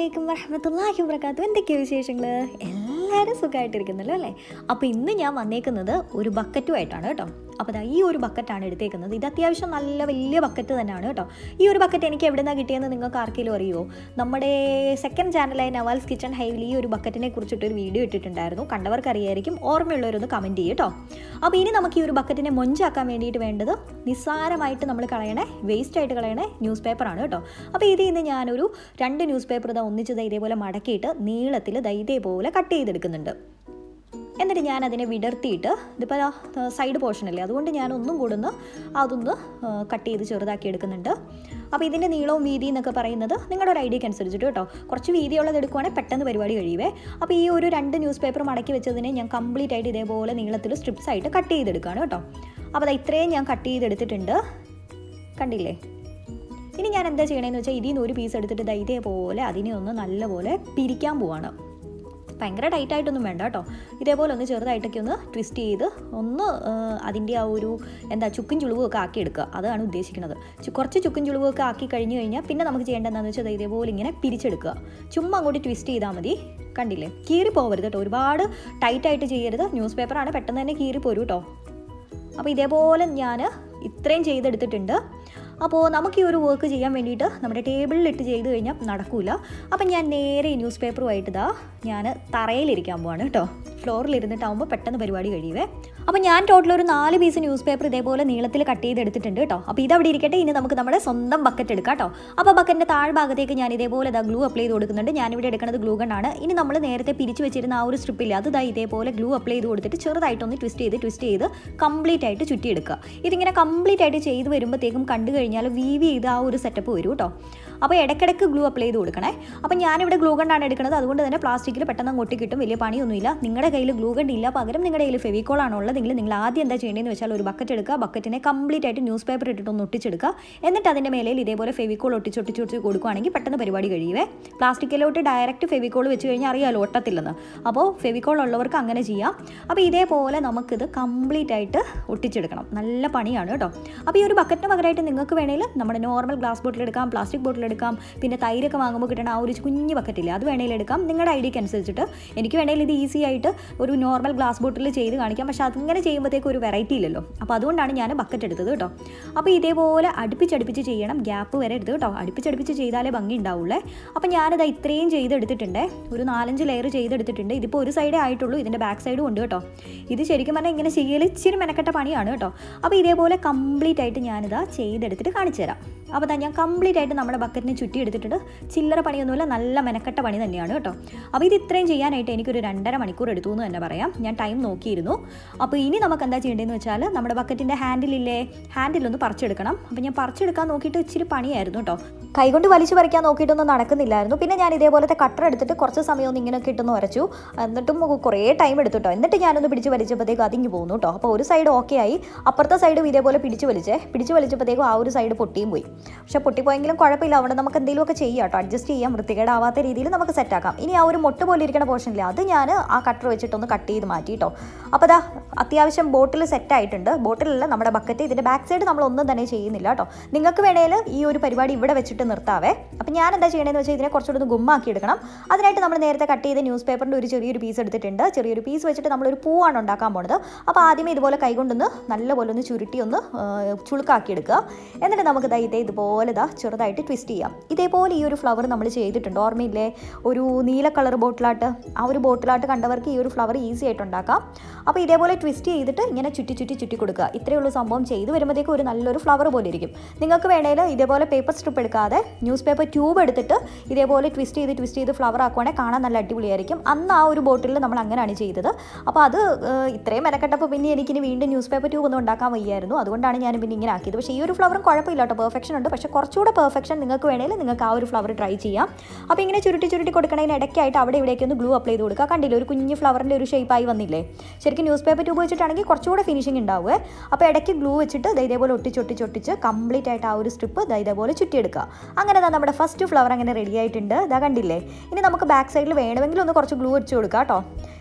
അലൈക്കും വറഹമത്തല്ലാഹി വബർക്കാത്തു എന്തൊക്കെയാണ് വിശേഷങ്ങൾ എല്ലാവരും സുഖമായിട്ടിരിക്കുന്നല്ലോ അല്ലേ അപ്പോൾ ഇന്ന് ഞാൻ വന്നേക്കുന്നത് ഒരു ബക്കറ്റുമായിട്ടാണ് കേട്ടോ അപ്പോൾ ദാ ഈ ഒരു ബക്കറ്റാണ് എടുത്തേക്കുന്നത് ഇത് അത്യാവശ്യം നല്ല വലിയ ബക്കറ്റ് തന്നെയാണ് കേട്ടോ ഈ ഒരു ബക്കറ്റ് എനിക്ക് എവിടെ നിന്നാണ് കിട്ടിയെന്ന് നിങ്ങൾക്ക് ആർക്കെങ്കിലും അറിയുമോ നമ്മുടെ സെക്കൻഡ് ചാനലായ നവാൽസ് കിച്ചൺ ഹൈവിൽ ഈ ഒരു ബക്കറ്റിനെ കുറിച്ചിട്ട് ഒരു വീഡിയോ ഇട്ടിട്ടുണ്ടായിരുന്നു കണ്ടവർക്ക് അറിയായിരിക്കും ഓർമ്മയുള്ളവരൊന്ന് കമൻറ്റ് ചെയ്യും കേട്ടോ അപ്പോൾ ഇനി നമുക്ക് ഈ ഒരു ബക്കറ്റിനെ മൊഞ്ചാക്കാൻ വേണ്ടിയിട്ട് വേണ്ടത് നിസ്സാരമായിട്ട് നമ്മൾ കളയണേ വേസ്റ്റ് ആയിട്ട് കളയണേ ന്യൂസ് പേപ്പറാണ് കേട്ടോ അപ്പോൾ ഇതിൽ നിന്ന് ഞാനൊരു രണ്ട് ന്യൂസ് പേപ്പർ ഇതാ ഒന്നിച്ച് ദാ ഇതേപോലെ മടക്കിയിട്ട് നീളത്തിൽ ദാ ഇതേപോലെ കട്ട് ചെയ്തെടുക്കുന്നുണ്ട് എന്നിട്ട് ഞാൻ അതിനെ വിടർത്തിയിട്ട് ഇതിപ്പോൾ സൈഡ് പോർഷൻ അല്ലേ അതുകൊണ്ട് ഞാൻ ഒന്നും കൂടെ ഒന്ന് അതൊന്ന് കട്ട് ചെയ്ത് ചെറുതാക്കി എടുക്കുന്നുണ്ട് അപ്പോൾ ഇതിൻ്റെ നീളവും വീതി എന്നൊക്കെ പറയുന്നത് നിങ്ങളുടെ ഒരു ഐഡിയക്ക് അനുസരിച്ചിട്ട് കേട്ടോ കുറച്ച് വീതിയുള്ളത് എടുക്കുവാണെങ്കിൽ പെട്ടെന്ന് പരിപാടി കഴിയുവേ അപ്പോൾ ഈ ഒരു രണ്ട് ന്യൂസ് പേപ്പർ മടക്കി വെച്ചതിനെ ഞാൻ കംപ്ലീറ്റ് ആയിട്ട് ഇതേപോലെ നീളത്തിൽ സ്ട്രിപ്സ് ആയിട്ട് കട്ട് ചെയ്തെടുക്കുകയാണ് കേട്ടോ അപ്പോൾ അത് ഇത്രയും ഞാൻ കട്ട് ചെയ്തെടുത്തിട്ടുണ്ട് കണ്ടില്ലേ ഇനി ഞാൻ എന്താ ചെയ്യണമെന്ന് വെച്ചാൽ ഇതിൽ നിന്ന് ഒരു പീസ് എടുത്തിട്ട് ദാ ഇതേപോലെ അതിനെ ഒന്ന് നല്ലപോലെ പിരിക്കാൻ പോവാണ് ഭയങ്കര ടൈറ്റായിട്ടൊന്നും വേണ്ട കേട്ടോ ഇതേപോലെ ഒന്ന് ചെറുതായിട്ടൊക്കെ ഒന്ന് ട്വിസ്റ്റ് ചെയ്ത് ഒന്ന് അതിൻ്റെ ആ ഒരു എന്താ ചുക്കും ചുളിവും ഒക്കെ ആക്കി എടുക്കുക അതാണ് ഉദ്ദേശിക്കുന്നത് ചു- കുറച്ച് ചുക്കും ചുളിവും ഒക്കെ ആക്കി കഴിഞ്ഞ് കഴിഞ്ഞാൽ പിന്നെ നമുക്ക് ചെയ്യേണ്ടത് എന്താണെന്ന് വെച്ചാൽ ദാ ഇതേപോലെ ഇങ്ങനെ പിരിച്ചെടുക്കുക ചുമ്മാ അങ്ങോട്ട് ട്വിസ്റ്റ് ചെയ്താൽ മതി കണ്ടില്ലേ കീറി പോകരുത് കേട്ടോ ഒരുപാട് ടൈറ്റായിട്ട് ചെയ്യരുത് ന്യൂസ് പേപ്പറാണ് പെട്ടെന്ന് തന്നെ കീറി പോരും കേട്ടോ അപ്പോൾ ഇതേപോലെ ഞാൻ ഇത്രയും ചെയ്തെടുത്തിട്ടുണ്ട് അപ്പോൾ നമുക്ക് ഈ ഒരു വർക്ക് ചെയ്യാൻ വേണ്ടിയിട്ട് നമ്മുടെ ടേബിളിലിട്ട് ചെയ്ത് കഴിഞ്ഞാൽ നടക്കില്ല അപ്പം ഞാൻ നേരെ ഈ ന്യൂസ് പേപ്പറുമായിട്ട് ഇതാ ഞാൻ തറയിലിരിക്കാൻ പോവാണ് കേട്ടോ ഫ്ലോറിലിരുന്നിട്ടാകുമ്പോൾ പെട്ടെന്ന് പരിപാടി കഴിയുവേ അപ്പോൾ ഞാൻ ടോട്ടൽ ഒരു നാല് പീസ് ന്യൂസ് പേപ്പർ ഇതേപോലെ നീളത്തിൽ കട്ട് ചെയ്തെടുത്തിട്ടുണ്ട് കേട്ടോ അപ്പോൾ ഇതവിടെ ഇരിക്കട്ടെ ഇനി നമുക്ക് നമ്മുടെ സ്വന്തം ബക്കറ്റ് എടുക്കാം കേട്ടോ അപ്പോൾ ബക്കറ്റിൻ്റെ താഴ്ഭാഗത്തേക്ക് ഞാൻ ഇതേപോലെ ഇതാ ഗ്ലൂ അപ്ലൈ ചെയ്ത് കൊടുക്കുന്നുണ്ട് ഞാനിവിടെ എടുക്കുന്നത് ഗ്ലൂ ഗണ്ണാണ് ഇനി നമ്മൾ നേരത്തെ പിരിച്ച് വെച്ചിരുന്ന ആ ഒരു സ്ട്രിപ്പില്ല അത് ദാ ഇതേപോലെ ഗ്ലൂ അപ്ലൈ ചെയ്ത് കൊടുത്തിട്ട് ചെറുതായിട്ടൊന്ന് ട്വിസ്റ്റ് ചെയ്ത് ട്വിസ്റ്റ് ചെയ്ത് കംപ്ലീറ്റ് ആയിട്ട് ചുറ്റിയെടുക്കുക ഇതിങ്ങനെ കംപ്ലീറ്റ് ആയിട്ട് ചെയ്ത് വരുമ്പോഴത്തേക്കും കണ്ടു കഴിഞ്ഞാൽ വീവി ചെയ്ത് ആ ഒരു സെറ്റപ്പ് വരും കേട്ടോ അപ്പോൾ ഇടയ്ക്കിടയ്ക്ക് ഗ്ലൂ അപ്ലൈ ചെയ്ത് കൊടുക്കണേ അപ്പോൾ ഞാനിവിടെ ഗ്ലൂ ഗണ്ണാണ് എടുക്കുന്നത് അതുകൊണ്ട് തന്നെ പ്ലാസ്റ്റിക്കിൽ പെട്ടെന്ന് അങ്ങോട്ട് കിട്ടും വലിയ പണിയൊന്നുമില്ല നിങ്ങളുടെ കയ്യിൽ ഗ്ലൂ ഗൺ ഇല്ല പകരം നിങ്ങളുടെ കയ്യിൽ ഫെവിക്കോൾ ആണോ ഉള്ളതെങ്കിൽ നിങ്ങൾ ആദ്യം എന്താ ചെയ്യേണ്ടതെന്ന് വെച്ചാൽ ഒരു ബക്കറ്റ് എടുക്കുക ബക്കറ്റിനെ കംപ്ലീറ്റ് ആയിട്ട് ന്യൂസ് പേപ്പർ ഇട്ടിട്ട് ഒന്ന് ഒട്ടിച്ചെടുക്കുക എന്നിട്ട് അതിൻ്റെ മേലയിൽ ഇതേപോലെ ഫെവിക്കോൾ ഒട്ടിച്ച് ഒട്ടിച്ച് ഒട്ടിച്ച് കൊടുക്കുകയാണെങ്കിൽ പെട്ടെന്ന് പരിപാടി കഴിയുവേ പ്ലാസ്റ്റിക്കിലോട്ട് ഡയറക്റ്റ് ഫെവിക്കോൾ വെച്ച് കഴിഞ്ഞാൽ അറിയാമല്ലോ ഒട്ടത്തില്ലെന്ന് അപ്പോൾ ഫെവിക്കോൾ ഉള്ളവർക്ക് അങ്ങനെ ചെയ്യാം അപ്പോൾ ഇതേപോലെ നമുക്കിത് കംപ്ലീറ്റ് ആയിട്ട് ഒട്ടിച്ചെടുക്കണം നല്ല പണിയാണ് കേട്ടോ അപ്പോൾ ഈ ഒരു ബക്കറ്റിന് പകരമായിട്ട് നിങ്ങൾക്ക് വേണമെങ്കിൽ നമ്മുടെ നോർമൽ ഗ്ലാസ് ബോട്ടിൽ എടുക്കാം പ്ലാസ്റ്റിക് ബോട്ടിൽ എടുക്കാം പിന്നെ തൈരൊക്കെ വാങ്ങുമ്പോൾ കിട്ടണ ആ ഒരു കുഞ്ഞ് ബക്കറ്റില്ലേ അത് വേണമെങ്കിൽ എടുക്കാം നിങ്ങളുടെ ഐഡിയക്ക് അനുസരിച്ചിട്ട് എനിക്ക് വേണമെങ്കിൽ ഇത് ഈസി ആയിട്ട് ഒരു നോർമൽ ഗ്ലാസ് ബോട്ടിൽ ചെയ്ത് കാണിക്കാം പക്ഷേ അതിങ്ങനെ ചെയ്യുമ്പോഴത്തേക്ക് ഒരു വെറൈറ്റി ഇല്ലല്ലോ അപ്പോൾ അതുകൊണ്ടാണ് ഞാൻ ബക്കറ്റ് എടുത്തത് കേട്ടോ അപ്പോൾ ഇതേപോലെ അടുപ്പിച്ചടുപ്പിച്ച് ചെയ്യണം ഗ്യാപ്പ് വരെ എടുത്ത് കേട്ടോ അടുപ്പിച്ചടുപ്പിച്ച് ചെയ്താലേ ഭംഗി ഉണ്ടാവുള്ളേ അപ്പോൾ ഞാനിത് ഇത്രയും ചെയ്തെടുത്തിട്ടുണ്ട് ഒരു നാലഞ്ച് ലെയർ ചെയ്തെടുത്തിട്ടുണ്ട് ഇതിപ്പോൾ ഒരു സൈഡേ ആയിട്ടുള്ളൂ ഇതിൻ്റെ ബാക്ക് സൈഡും ഉണ്ട് കേട്ടോ ഇത് ശരിക്കും പറഞ്ഞാൽ ഇങ്ങനെ ചെയ്യൽ ഇച്ചിരി മെനക്കെട്ട പണിയാണ് കേട്ടോ അപ്പോൾ ഇതേപോലെ കംപ്ലീറ്റ് ആയിട്ട് ഞാനിതാ ചെയ്തെടുത്തിട്ട് കാണിച്ചു തരാം അപ്പോൾ ദാ ഞാൻ കംപ്ലീറ്റ് ആയിട്ട് നമ്മുടെ ബക്കറ്റിനെ ചുറ്റി എടുത്തിട്ടുണ്ട് ചില്ലറ പണിയൊന്നുമില്ല നല്ല മെനക്കെട്ട പണി തന്നെയാണ് കേട്ടോ അപ്പോൾ ഇത് ഇത്രയും ചെയ്യാനായിട്ട് എനിക്കൊരു രണ്ടര മണിക്കൂർ എടുത്തു എന്ന് തന്നെ പറയാം ഞാൻ ടൈം നോക്കിയിരുന്നു അപ്പോൾ ഇനി നമുക്ക് എന്താ ചെയ്യേണ്ടതെന്ന് വെച്ചാൽ നമ്മുടെ ബക്കറ്റിൻ്റെ ഹാൻഡിലില്ലേ ഹാൻഡിലൊന്ന് പറിച്ചെടുക്കണം അപ്പോൾ ഞാൻ പറിച്ചെടുക്കാൻ നോക്കിയിട്ട് ഇച്ചിരി പണിയായിരുന്നു കേട്ടോ കൈകൊണ്ട് വലിച്ചു പറിക്കാൻ നോക്കിയിട്ടൊന്നും നടക്കുന്നില്ലായിരുന്നു പിന്നെ ഞാൻ ഇതേപോലത്തെ കട്ടർ എടുത്തിട്ട് കുറച്ച് സമയം ഒന്ന് ഇങ്ങനെയൊക്കെ ഇട്ടൊന്ന് വരച്ചു എന്നിട്ടും കുറേ ടൈം എടുത്തു കേട്ടോ എന്നിട്ട് ഞാനൊന്ന് പിടിച്ച് വലിച്ചപ്പോഴത്തേക്കും അതിങ്ങി പോകുന്നു കേട്ടോ അപ്പോൾ ഒരു സൈഡ് ഓക്കെ ആയി അപ്പുറത്തെ സൈഡും ഇതേപോലെ പിടിച്ച് വലിച്ചേ പിടിച്ച് വലിച്ചപ്പോഴത്തേക്കും ആ ഒരു സൈഡ് പൊട്ടിയും പോയി പക്ഷേ പൊട്ടിപ്പോയെങ്കിലും കുഴപ്പമില്ല അവിടെ നമുക്ക് എന്തെങ്കിലുമൊക്കെ ചെയ്യാം കേട്ടോ അഡ്ജസ്റ്റ് ചെയ്യാം വൃത്തികേടാവാത്ത രീതിയിൽ നമുക്ക് സെറ്റാക്കാം ഇനി ആ ഒരു മൊട്ട് പോലെ ഇരിക്കുന്ന പോർഷനില്ല അത് ഞാൻ ആ കട്ടർ വെച്ചിട്ടൊന്ന് കട്ട് ചെയ്ത് മാറ്റി കേട്ടോ അപ്പോൾ അതാ അത്യാവശ്യം ബോട്ടിൽ സെറ്റായിട്ടുണ്ട് ബോട്ടിലല്ല നമ്മുടെ ബക്കറ്റ് ഇതിൻ്റെ ബാക്ക് സൈഡ് നമ്മൾ ഒന്നും തന്നെ ചെയ്യുന്നില്ല കേട്ടോ നിങ്ങൾക്ക് വേണേൽ ഈ ഒരു പരിപാടി ഇവിടെ വെച്ചിട്ട് നിർത്താവേ അപ്പോൾ ഞാൻ എന്താ ചെയ്യണമെന്ന് വെച്ചാൽ ഇതിനെ കുറച്ചുകൂടി ഒന്ന് ഗുമ്മാക്കി എടുക്കണം അതിനായിട്ട് നമ്മൾ നേരത്തെ കട്ട് ചെയ്ത ന്യൂസ് പേപ്പറിൻ്റെ ഒരു ചെറിയൊരു പീസ് എടുത്തിട്ടുണ്ട് ചെറിയൊരു പീസ് വെച്ചിട്ട് നമ്മളൊരു പൂവാണ് ഉണ്ടാക്കാൻ പോണത് അപ്പോൾ ആദ്യമേ ഇതുപോലെ കൈകൊണ്ടൊന്ന് നല്ലപോലെ ഒന്ന് ചുരുട്ടി ഒന്ന് ആ, ചുളുക്കാക്കി എടുക്കുക എന്നിട്ട് നമുക്ക് ദാ ഇതേ ഇതുപോലെ ദാ ചെറുതായിട്ട് ട്വിസ്റ്റ് ചെയ്യാം ഇതേപോലെ ഈ ഒരു ഫ്ലവർ നമ്മൾ ചെയ്തിട്ടുണ്ട് ഓർമ്മയില്ലേ ഒരു നീല കളർ ബോട്ടിലാട്ട് ആ ഒരു ബോട്ടിലാട്ട് കണ്ടവർക്ക് ഈ ഒരു ഫ്ലവർ ഈസി ആയിട്ട് ഉണ്ടാക്കാം അപ്പോൾ ഇതേപോലെ ട്വിസ്റ്റ് ചെയ്തിട്ട് ഇങ്ങനെ ചുറ്റി ചുറ്റി ചുറ്റി കൊടുക്കുക ഇത്രയേ ഉള്ളൂ സംഭവം ചെയ്ത് വരുമ്പോഴത്തേക്കും ഒരു നല്ലൊരു ഫ്ലവർ പോലെ ഇരിക്കും നിങ്ങൾക്ക് വേണേൽ ഇതേപോലെ പേപ്പർ സ്ട്രിപ്പ് എടുക്കാതെ ന്യൂസ് പേപ്പർ ട്യൂബ് എടുത്തിട്ട് ഇതേപോലെ ട്വിസ്റ്റ് ചെയ്ത് ട്വിസ്റ്റ് ചെയ്ത് ഫ്ലവർ ആക്കുവാണെങ്കിൽ കാണാൻ നല്ല അടിപൊളിയായിരിക്കും അന്ന് ആ ഒരു ബോട്ടിൽ നമ്മൾ അങ്ങനെയാണ് ചെയ്തത് അപ്പോൾ അത് ഏഹ്, ഇത്രയും മെനക്കെട്ടപ്പോൾ പിന്നെ എനിക്കിനി വീണ്ടും ന്യൂസ് പേപ്പർ ട്യൂബ് ഒന്നും ഉണ്ടാക്കാൻ വയ്യായിരുന്നു അതുകൊണ്ടാണ് ഞാൻ പിന്നെ ഇങ്ങനെ ആക്കിയത് പക്ഷേ ഈ ഒരു ഫ്ലവറും കുഴപ്പമില്ല കേട്ടോ പെർഫെക്ഷൻ ഉണ്ട് പക്ഷേ കുറച്ചുകൂടെ പെർഫെക്ഷൻ നിങ്ങൾക്ക് വേണമെങ്കിൽ നിങ്ങൾക്ക് ആ ഒരു ഫ്ലവർ ട്രൈ ചെയ്യാം അപ്പോൾ ഇങ്ങനെ ചുരുട്ടി ചുരുട്ടി കൊടുക്കണതിന് ഇടയ്ക്കായിട്ട് അവിടെ ഇവിടേക്ക് ഒന്ന് ഗ്ലൂ അപ്ലൈ ചെയ്ത് കൊടുക്കുക കണ്ടില്ലേ ഒരു കുഞ്ഞ് ഫ്ലവറിൻ്റെ ഒരു ഷേപ്പായി വന്നില്ലേ ശരിക്കും ന്യൂസ് പേപ്പർ ട്യൂബ് വെച്ചിട്ടാണെങ്കിൽ കുറച്ചുകൂടെ ഫിനിഷിംഗ് ഉണ്ടാവുമേ അപ്പോൾ ഇടയ്ക്ക് ഗ്ലൂ വെച്ചിട്ട് ദേ ഇതേപോലെ ഒട്ടിച്ച് ഒട്ടിച്ച് ഒട്ടിച്ച് കംപ്ലീറ്റ് ആയിട്ട് ആ ഒരു സ്ട്രിപ്പ് ദേ ഇതേപോലെ ചുറ്റിയെടുക്കുക അങ്ങനെ ദാ നമ്മുടെ ഫസ്റ്റ് ഫ്ലവർ അങ്ങനെ റെഡി ആയിട്ടുണ്ട് ഇതാ കണ്ടില്ലേ ഇനി നമുക്ക് ബാക്ക് സൈഡിൽ വേണമെങ്കിൽ ഒന്ന് കുറച്ച് ഗ്ലൂ അടിച്ച് കൊടുക്കാം കേട്ടോ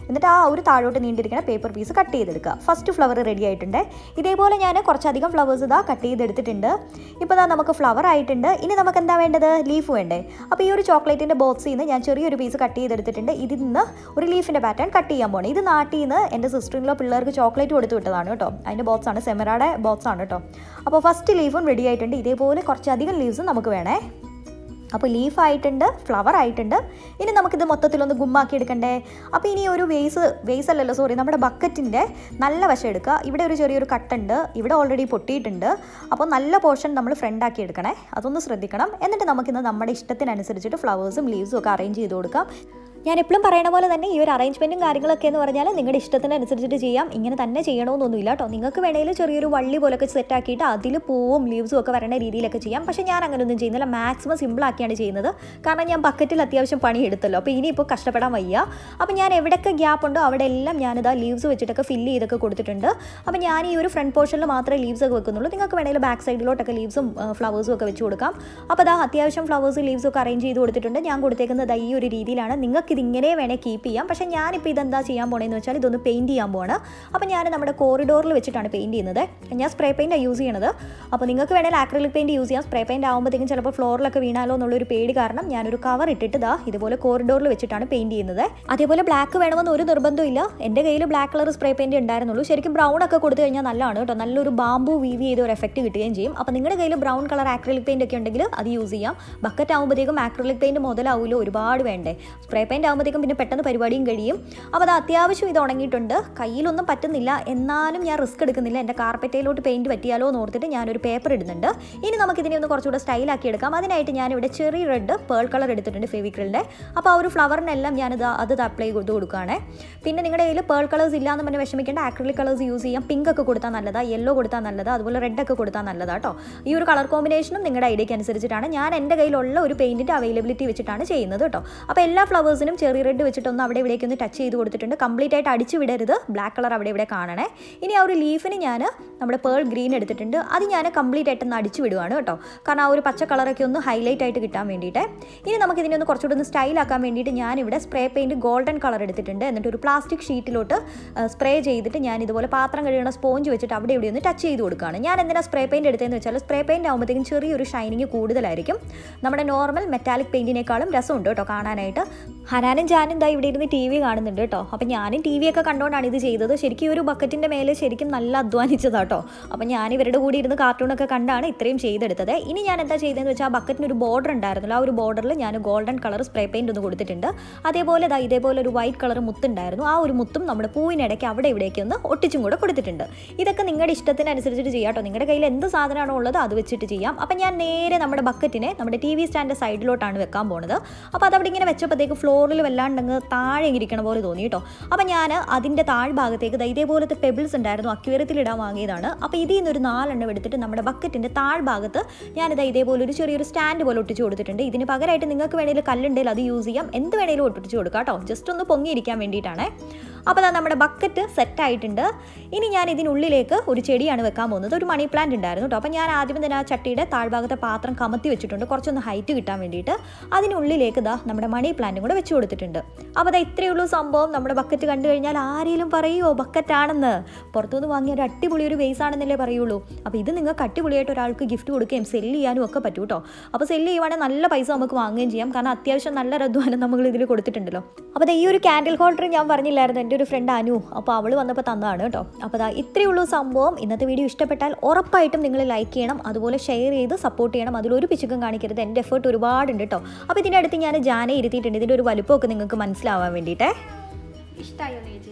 എന്നിട്ട് ആ ഒരു താഴോട്ട് നീണ്ടിരിക്കുന്ന പേപ്പർ പീസ് കട്ട് ചെയ്തെടുക്കുക ഫസ്റ്റ് ഫ്ലവർ റെഡി ആയിട്ടുണ്ട് ഇതേപോലെ ഞാൻ കുറച്ചധികം ഫ്ലവേഴ്സ് ഇതാ കട്ട് ചെയ്തെടുത്തിട്ടുണ്ട് ഇപ്പോൾ ഇതാ നമുക്ക് ഫ്ലവർ ആയിട്ടുണ്ട് ഇനി നമുക്ക് എന്താ വേണ്ടത് ലീഫ് വേണ്ടേ അപ്പോൾ ഈ ഒരു ചോക്ലേറ്റിൻ്റെ ബോക്സിൽ നിന്ന് ഞാൻ ചെറിയൊരു പീസ് കട്ട് ചെയ്തെടുത്തിട്ടുണ്ട് ഇതിൽ നിന്ന് ഒരു ലീഫിൻ്റെ പാറ്റേൺ കട്ട് ചെയ്യാൻ പോകണം ഇത് നാട്ടിൽ നിന്ന് എൻ്റെ സിസ്റ്ററിനുള്ള പിള്ളേർക്ക് ചോക്ലേറ്റ് കൊടുത്തു വിട്ടതാണ് കേട്ടോ അതിൻ്റെ ബോക്സാണ് സെമറയുടെ ബോക്സാണ് കേട്ടോ അപ്പോൾ ഫസ്റ്റ് ലീഫും റെഡി ആയിട്ടുണ്ട് ഇതേപോലെ കുറച്ചധികം ലീവ്സും നമുക്ക് വേണേ അപ്പോൾ ലീഫ് ആയിട്ടുണ്ട് ഫ്ലവർ ആയിട്ടുണ്ട് ഇനി നമുക്കിത് മൊത്തത്തിലൊന്ന് ഗുമ്മാക്കി എടുക്കണ്ടേ അപ്പോൾ ഇനി ഒരു വേസ് വേസ് അല്ലല്ലോ സോറി നമ്മുടെ ബക്കറ്റിൻ്റെ നല്ല വശം എടുക്കുക ഇവിടെ ഒരു ചെറിയൊരു കട്ടുണ്ട് ഇവിടെ ഓൾറെഡി പൊട്ടിയിട്ടുണ്ട് അപ്പോൾ നല്ല പോർഷൻ നമ്മൾ ഫ്രണ്ട് ആക്കി എടുക്കണേ അതൊന്ന് ശ്രദ്ധിക്കണം എന്നിട്ട് നമുക്കിന്ന് നമ്മുടെ ഇഷ്ടത്തിനനുസരിച്ചിട്ട് ഫ്ലവേഴ്സും ലീവ്സും ഒക്കെ അറേഞ്ച് ചെയ്ത് കൊടുക്കാം ഞാൻ എപ്പോഴും പറയണ പോലെ തന്നെ ഈ ഒരു അറേഞ്ച്മെൻറ്റും കാര്യങ്ങളൊക്കെ എന്ന് പറഞ്ഞാൽ നിങ്ങളുടെ ഇഷ്ടത്തിനനുസരിച്ചിട്ട് ചെയ്യാം ഇങ്ങനെ തന്നെ ചെയ്യണമെന്നൊന്നുമില്ല കേട്ടോ നിങ്ങൾക്ക് വേണമെങ്കിൽ ചെറിയൊരു വള്ളി പോലൊക്കെ സെറ്റ് ആക്കിയിട്ട് അതിൽ പൂവും ലീവ്സും ഒക്കെ വരണ രീതിയിലൊക്കെ ചെയ്യാം പക്ഷേ ഞാൻ അങ്ങനെയൊന്നും ചെയ്യുന്നില്ല മാക്സിമം സിമ്പിളാക്കിയാണ് ചെയ്യുന്നത് കാരണം ഞാൻ ബക്കറ്റിൽ അത്യാവശ്യം പണി എടുത്തല്ലോ അപ്പോൾ ഇനിയിപ്പോൾ കഷ്ടപ്പെടാൻ വയ്യ അപ്പോൾ ഞാൻ എവിടെയൊക്കെ ഗ്യാപ്പ് ഉണ്ടോ അവിടെ എല്ലാം ഞാനിതാ ലീവ്സ് വെച്ചിട്ടൊക്കെ ഫില്ല് ചെയ്തൊക്കെ കൊടുത്തിട്ടുണ്ട് അപ്പോൾ ഞാൻ ഈ ഒരു ഫ്രണ്ട് പോർഷനിൽ മാത്രമേ ലീവ്സ് ഒക്കെ വെക്കുന്നുള്ളൂ നിങ്ങൾക്ക് വേണമെങ്കിൽ ബാക്ക് സൈഡിലോട്ടൊക്കെ ലീവ്സും ഫ്ലവേഴ്സും ഒക്കെ വെച്ച് കൊടുക്കാം അപ്പോൾ അതാ അത്യാവശ്യം ഫ്ലവേഴ്സ് ലീവ്സും ഒക്കെ അറേഞ്ച് ചെയ്ത് കൊടുത്തിട്ടുണ്ട് ഞാൻ കൊടുത്തേക്കുന്നത് ഈ ഒരു രീതിയിലാണ് നിങ്ങൾക്ക് ഇത് ഇങ്ങനെ വേണേൽ കീപ്പ് ചെയ്യാം പക്ഷേ ഞാനിപ്പോൾ ഇതെന്താ ചെയ്യാൻ പോണേന്ന് വെച്ചാൽ ഇതൊന്ന് പെയിൻറ്റ് ചെയ്യാൻ പോവാണ് അപ്പോൾ ഞാൻ നമ്മുടെ കോറിഡോറിൽ വെച്ചിട്ടാണ് പെയിൻറ്റ് ചെയ്യുന്നത് ഞാൻ സ്പ്രേ പെയിൻറ്റാണ് യൂസ് ചെയ്യണത് അപ്പോൾ നിങ്ങൾക്ക് വേണമെങ്കിൽ ആക്രിലിക് പെയിൻറ്റ് യൂസ് ചെയ്യാം സ്പ്രേ പെയിൻറ്റ് ആകുമ്പോഴത്തേക്കും ചിലപ്പോൾ ഫ്ലോറിലൊക്കെ വീണാലോ എന്നുള്ളൊരു പേടി കാരണം ഞാനൊരു കവർ ഇട്ടിട്ട് ഇതാ ഇതുപോലെ കോറിഡോറിൽ വെച്ചിട്ടാണ് പെയിൻറ്റ് ചെയ്യുന്നത് അതേപോലെ ബ്ലാക്ക് വേണമെന്ന് ഒരു നിർബന്ധമില്ല എൻ്റെ കയ്യിൽ ബ്ലാക്ക് കളർ സ്പ്രേ പെയിൻറ്റ് ഉണ്ടായിരുന്നുള്ളൂ ശരിക്കും ബ്രൗൺ ഒക്കെ കൊടുത്തു കഴിഞ്ഞാൽ നല്ലതാണ് കേട്ടോ നല്ലൊരു ബാമ്പു വീവി ചെയ്ത ഒരു എഫക്റ്റ് കിട്ടുകയും ചെയ്യും അപ്പോൾ നിങ്ങളുടെ കയ്യിൽ ബ്രൗൺ കളർ ആക്രിലിക് പെയിൻറ്റ് ഒക്കെ ഉണ്ടെങ്കിൽ അത് യൂസ് ചെയ്യാം ബക്കറ്റ് ആകുമ്പോഴത്തേക്കും ആക്രിലിക് പെയിൻറ്റ് മുതലാവുമല്ലോ ഒരുപാട് വേണ്ടേ സ്പ്രേ പെയിൻറ്റ് ആകുമ്പോഴത്തേക്കും പിന്നെ പെട്ടെന്ന് പരിപാടിയും കഴിയും അപ്പോൾ അത് അത്യാവശ്യം ഇത് ഉണങ്ങിയിട്ടുണ്ട് കയ്യിലൊന്നും പറ്റുന്നില്ല എന്നാലും ഞാൻ റിസ്ക് എടുക്കുന്നില്ല എൻ്റെ കാർപ്പറ്റയിലോട്ട് പെയിൻറ്റ് പറ്റിയാലോ എന്ന് ഓർത്തിട്ട് ഞാനൊരു പേപ്പർ ഇടുന്നുണ്ട് ഇനി നമുക്കിതിനെ ഒന്ന് കുറച്ചുകൂടെ സ്റ്റൈലാക്കി എടുക്കാം അതിനായിട്ട് ഞാനിവിടെ ചെറിയ റെഡ് പേൾ കളർ എടുത്തിട്ടുണ്ട് ഫെവിക്രിലിൻ്റെ അപ്പോൾ ആ ഒരു ഫ്ലവറിനെല്ലാം ഞാനിത് അത് അപ്ലൈ ചെയ്ത് കൊടുക്കുകയാണ് പിന്നെ നിങ്ങളുടെ കയ്യിൽ പേൾ കളേഴ്സ് ഇല്ലാന്ന് പറഞ്ഞ് വിഷമിക്കേണ്ട ആക്രിലിക് കളേഴ്സ് യൂസ് ചെയ്യാം പിങ്ക് ഒക്കെ കൊടുത്താൽ നല്ലതാ യെല്ലോ കൊടുത്താൽ നല്ലതാ അതുപോലെ റെഡ് ഒക്കെ കൊടുത്താൽ നല്ലതാ കേട്ടോ ഈ ഒരു കളർ കോമ്പിനേഷനും നിങ്ങളുടെ ഐഡിയക്ക് അനുസരിച്ചിട്ടാണ് ഞാൻ എൻ്റെ കയ്യിലുള്ള ഒരു പെയിൻറ്റിൻ്റെ അവൈലബിലിറ്റി വെച്ചിട്ടാണ് ചെയ്യുന്നത് കേട്ടോ അപ്പോൾ എല്ലാ ഫ്ലവേഴ്സിനും ചെറിയ റെഡ് വെച്ചിട്ടൊന്ന് അവിടെ ഇവിടേക്ക് ഒന്ന് ടച്ച് ചെയ്ത് കൊടുത്തിട്ടുണ്ട് കംപ്ലീറ്റ് ആയിട്ട് അടിച്ചു വിടരുത് ബ്ലാക്ക് കളർ അവിടെ ഇവിടെ കാണണേ ഇനി ആ ഒരു ലീഫിന് ഞാൻ നമ്മുടെ പേൾ ഗ്രീൻ എടുത്തിട്ടുണ്ട് അത് ഞാൻ കംപ്ലീറ്റ് ആയിട്ട് ഒന്ന് അടിച്ചു വിടുവാണ് കേട്ടോ കാരണം ആ ഒരു പച്ച കളറൊക്കെ ഒന്ന് ഹൈലൈറ്റ് ആയിട്ട് കിട്ടാൻ വേണ്ടിയിട്ട് ഇനി നമുക്ക് ഇതിനെ ഒന്ന് കുറച്ചുകൂടി ഒന്ന് സ്റ്റൈലാക്കാൻ വേണ്ടിയിട്ട് ഞാനിവിടെ സ്പ്രേ പെയിൻറ്റ് ഗോൾഡൻ കളർ എടുത്തിട്ടുണ്ട് എന്നിട്ട് ഒരു പ്ലാസ്റ്റിക് ഷീറ്റിലോട്ട് സ്പ്രേ ചെയ്തിട്ട് ഞാൻ ഇതുപോലെ പാത്രം കഴുകുന്ന സ്പോഞ്ച് വെച്ചിട്ട് അവിടെ ഇവിടെ ഒന്ന് ടച്ച് ചെയ്ത് കൊടുക്കുകയാണ് ഞാൻ എന്തിനാ സ്പ്രേ പെയിൻറ്റ് എടുത്തതെന്ന് വെച്ചാൽ സ്പ്രേ പെയിൻറ്റ് ആകുമ്പോഴത്തേക്കും ചെറിയൊരു ഷൈനിങ് കൂടുതലായിരിക്കും നമ്മുടെ നോർമൽ മെറ്റാലിക് പെയിൻറ്റിനേക്കാളും രസമുണ്ട് കേട്ടോ കാണാനായിട്ട് ഹനാനും ജാനും ദാ ഇവിടെ ഇരുന്ന് ടി വി കാണുന്നുണ്ട് കേട്ടോ അപ്പം ഞാനും ടി വി ഒക്കെ കണ്ടുകൊണ്ടാണ് ഇത് ചെയ്തത് ശരിക്കും ഈ ഒരു ബക്കറ്റിൻ്റെ മേലെ ശരിക്കും നല്ല അധ്വാനിച്ചതാ കേട്ടോ അപ്പം ഞാൻ ഇവരുടെ കൂടി ഇരുന്ന് കാർട്ടൂണൊക്കെ കണ്ടാണ് ഇത്രയും ചെയ്തെടുത്തത് ഇനി ഞാൻ എന്താ ചെയ്തതെന്ന് വെച്ചാൽ ആ ബക്കറ്റിന് ഒരു ബോർഡർ ഉണ്ടായിരുന്നല്ലോ ആ ഒരു ബോർഡറിൽ ഞാൻ ഗോൾഡൻ കളർ സ്പ്രേ പെയിൻറ്റ് ഒന്ന് കൊടുത്തിട്ടുണ്ട് അതേപോലെ ദാ ഇതേപോലെ ഒരു വൈറ്റ് കളർ മുത്തുണ്ടായിരുന്നു ആ ഒരു മുത്തും നമ്മുടെ പൂവിനിടയ്ക്ക് അവിടെ ഇവിടേക്ക് ഒന്ന് ഒട്ടിച്ചും കൂടെ കൊടുത്തിട്ടുണ്ട് ഇതൊക്കെ നിങ്ങളുടെ ഇഷ്ടത്തിനനുസരിച്ചിട്ട് ചെയ്യാം കേട്ടോ നിങ്ങളുടെ കയ്യിൽ എന്ത് സാധനമാണോ ഉള്ളത് അത് വെച്ചിട്ട് ചെയ്യാം അപ്പം ഞാൻ നേരെ നമ്മുടെ ബക്കറ്റിനെ നമ്മുടെ ടി വി സ്റ്റാൻഡ് സൈഡിലോട്ടാണ് വെക്കാൻ പോകുന്നത് അപ്പോൾ അതവിടെ ഇങ്ങനെ വെച്ചപ്പോഴത്തേക്ക് ഫ്ലോറിൽ വല്ലാണ്ടങ്ങ് താഴെ ഇരിക്കണ പോലെ തോന്നി കേട്ടോ അപ്പോൾ ഞാൻ അതിൻ്റെ താഴ്ഭാഗത്തേക്ക് ദാ ഇതേപോലത്തെ പെബിൾസ് ഉണ്ടായിരുന്നു അക്വേറിയത്തിൽ ഇടാൻ വാങ്ങിയതാണ് അപ്പോൾ ഇതിൽ നിന്നൊരു നാലെണ്ണം എടുത്തിട്ട് നമ്മുടെ ബക്കറ്റിൻ്റെ താഴ്ഭാഗത്ത് ഞാനിതാ ഇതേപോലെ ഒരു ചെറിയൊരു സ്റ്റാൻഡ് പോലെ ഒട്ടിച്ച് കൊടുത്തിട്ടുണ്ട് ഇതിന് പകരമായിട്ട് നിങ്ങൾക്ക് വേണമെങ്കിൽ കല്ലുണ്ടെങ്കിൽ അത് യൂസ് ചെയ്യാം എന്ത് വേണമെങ്കിലും ഒട്ടിച്ച് കൊടുക്കാം കേട്ടോ ജസ്റ്റ് ഒന്ന് പൊങ്ങിയിരിക്കാൻ വേണ്ടിയിട്ടാണ് അപ്പോൾ അതാ നമ്മുടെ ബക്കറ്റ് സെറ്റ് ആയിട്ടുണ്ട് ഇനി ഞാൻ ഇതിനുള്ളിലേക്ക് ഒരു ചെടിയാണ് വെക്കാൻ പോകുന്നത് ഒരു മണി പ്ലാന്റ് ഉണ്ടായിരുന്നു കേട്ടോ അപ്പോൾ ഞാൻ ആദ്യം തന്നെ ആ ചട്ടിയുടെ താഴ്ഭാഗത്തെ പാത്രം കമത്തി വെച്ചിട്ടുണ്ട് കുറച്ചൊന്ന് ഹൈറ്റ് കിട്ടാൻ വേണ്ടിയിട്ട് അതിനുള്ളിലേക്ക് ഇതാ നമ്മുടെ മണി പ്ലാന്റും കൂടെ വെച്ച് കൊടുത്തിട്ടുണ്ട് അപ്പോൾ അതാ ഇത്രയേ ഉള്ളൂ സംഭവം നമ്മുടെ ബക്കറ്റ് കണ്ടു കഴിഞ്ഞാൽ ആരെങ്കിലും പറയുമോ ബക്കറ്റാണെന്ന് പുറത്തുനിന്ന് വാങ്ങിയ ഒരു അടിപൊളി ഒരു വേസ് ആണെന്നല്ലേ പറയുള്ളൂ അപ്പോൾ ഇത് നിങ്ങൾക്ക് അടിപൊളിയായിട്ട് ഒരാൾക്ക് ഗിഫ്റ്റ് കൊടുക്കുകയും സെല്ല് ചെയ്യാനും ഒക്കെ പറ്റും കേട്ടോ അപ്പോൾ സെല്ല് ചെയ്യുവാണെങ്കിൽ നല്ല പൈസ നമുക്ക് വാങ്ങുകയും ചെയ്യാം കാരണം അത്യാവശ്യം നല്ല അധ്വാനം നമ്മൾ ഇതിൽ കൊടുത്തിട്ടുണ്ടല്ലോ അപ്പോൾ ദാ ഈ ഒരു ക്യാൻഡിൽ ഹോൾഡർ ഞാൻ പറഞ്ഞില്ലായിരുന്നു എൻ്റെ ഒരു ഫ്രണ്ട് അനു അപ്പോൾ അവൾ വന്നപ്പോൾ തന്നതാണ് കേട്ടോ അപ്പോൾ ദാ ഇത്രയേ ഉള്ളൂ സംഭവം ഇന്നത്തെ വീഡിയോ ഇഷ്ടപ്പെട്ടാൽ ഉറപ്പായിട്ടും നിങ്ങൾ ലൈക്ക് ചെയ്യണം അതുപോലെ ഷെയർ ചെയ്ത് സപ്പോർട്ട് ചെയ്യണം അതിലൊരു പിച്ചുക്കും കാണിക്കരുത് എൻ്റെ എഫേർട്ട് ഒരുപാടുണ്ട് കേട്ടോ അപ്പോൾ ഇതിൻ്റെ അടുത്ത് ഞാൻ ജാനെ ഇരുത്തിയിട്ടുണ്ട് ഇതിൻ്റെ ഒരു വലുപ്പമൊക്കെ നിങ്ങൾക്ക് മനസ്സിലാവാൻ വേണ്ടിയിട്ടേ ഇഷ്ടമായോ ചേച്ചി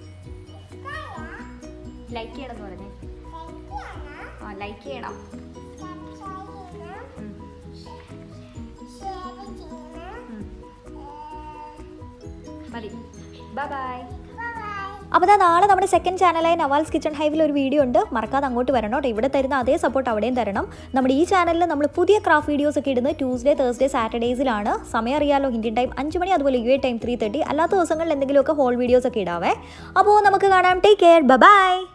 ലൈക്ക് ചെയ്യണം എന്ന് പറഞ്ഞേ ആ ലൈക്ക് ചെയ്യണം മതി ബൈ ബൈ അപ്പോൾ ദാ നാളെ നമ്മുടെ സെക്കൻഡ് ചാനലായ നവാൽസ് കിച്ചൺ ഹൈവിൽ ഒരു വീഡിയോ ഉണ്ട് മറക്കാതെ അങ്ങോട്ട് വരണം കേട്ടോ ഇവിടെ തരുന്ന അതേ സപ്പോർട്ട് അവിടെയും തരണം നമ്മുടെ ഈ ചാനലിൽ നമ്മൾ പുതിയ ക്രാഫ്റ്റ് വീഡിയോസ് ഒക്കെ ഇടുന്നത് ട്യൂസ്ഡേ തേഴ്സ്ഡേ സാറ്റർഡേസിലാണ് സമയം അറിയാലോ ഇന്ത്യൻ ടൈം അഞ്ച് മണി അതുപോലെ U A time three thirty അല്ലാത്ത ദിവസങ്ങളിൽ എന്തെങ്കിലുമൊക്കെ ഹോൾ വീഡിയോസ് ഒക്കെ ഇടാവേ അപ്പോൾ നമുക്ക് കാണാം ടേക്ക് കെയർ ബൈ